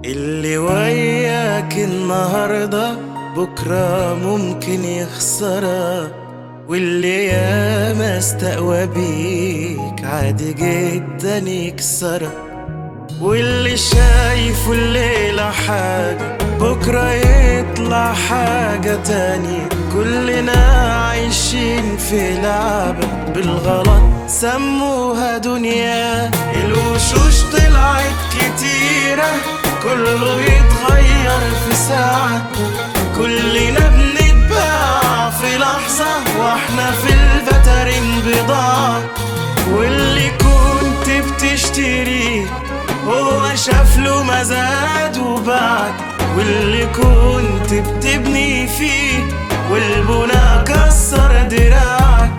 اللي وياك النهاردة بكرة ممكن يخسرك واللي ياما استقوى بيك عادي جدا يكسرك واللي شايفه الليلة حاجة بكرة يطلع حاجة تانية كلنا عايشين في لعبة بالغلط سموها دنيا الوشوش طلعت كتيرة كله يتغير في ساعة كلنا بنتباع في لحظة واحنا في الفترين بضاعة واللي كنت بتشتريه هو شاف له مزاد وبعد واللي كنت بتبني فيه والبنا كسر دراعك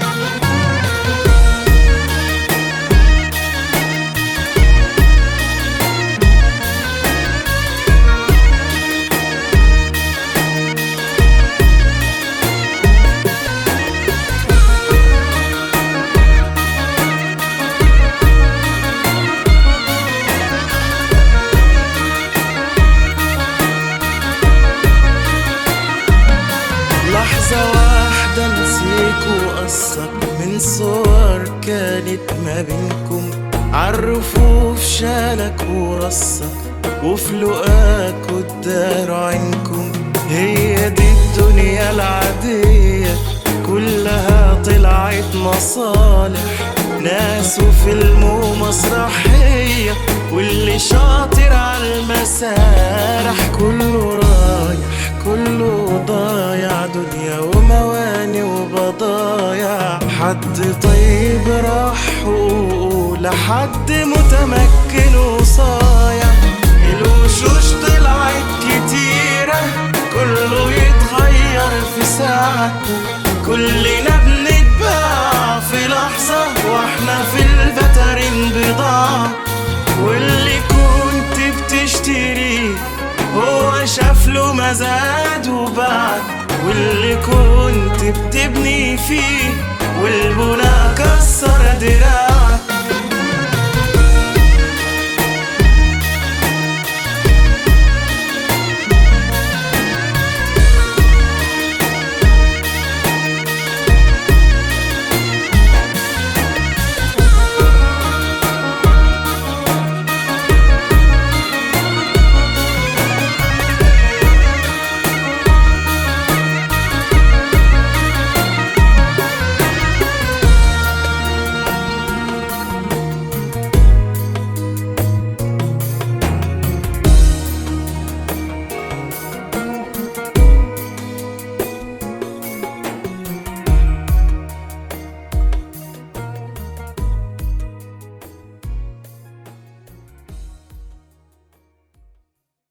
لحظة واحدة نسيك وقصك من صور كانت ما بينكم عالرفوف شالك ورصك وفي لقاك ودار عينكم هي دي الدنيا العادية كلها طلعت مصالح ناس وفيلم ومسرحية واللي شاطر على المسارح كله رايح كله ضايع دنيا ومواني وبضايع حد طيب راح حقوقه لحد متمكن وصايع الوشوش طلعت كتيرة كله يتغير في ساعة كلنا بنتباع في لحظة واحنا في الفترين بضاعة واللي كنت بتشتريه هو شاف له مزاد وبعد واللي كنت بتبني فيه والبنا